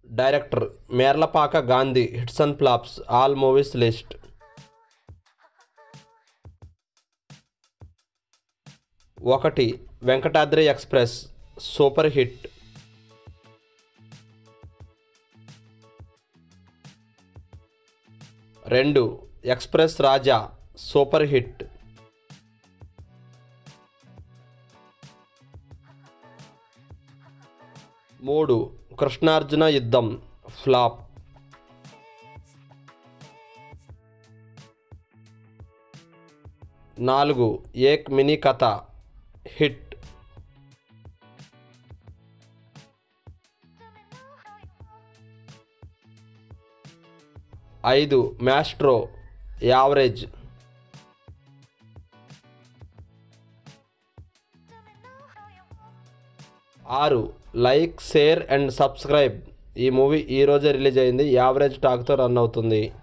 director Merlapaka Gandhi hits and flops all movies list ఒకటి Venkatadri express super hit రెండు express Raja super hit మూడు Krishnarjuna Yuddham flop నాలుగు Ek mini Katha hit ఐదు maestro average ఆరు లైక్ షేర్ అండ్ సబ్స్క్రైబ్ ఈ movie ఈ రోజే రిలీజ్ అయింది యావరేజ్ టాక్తో రన్ అవుతుంది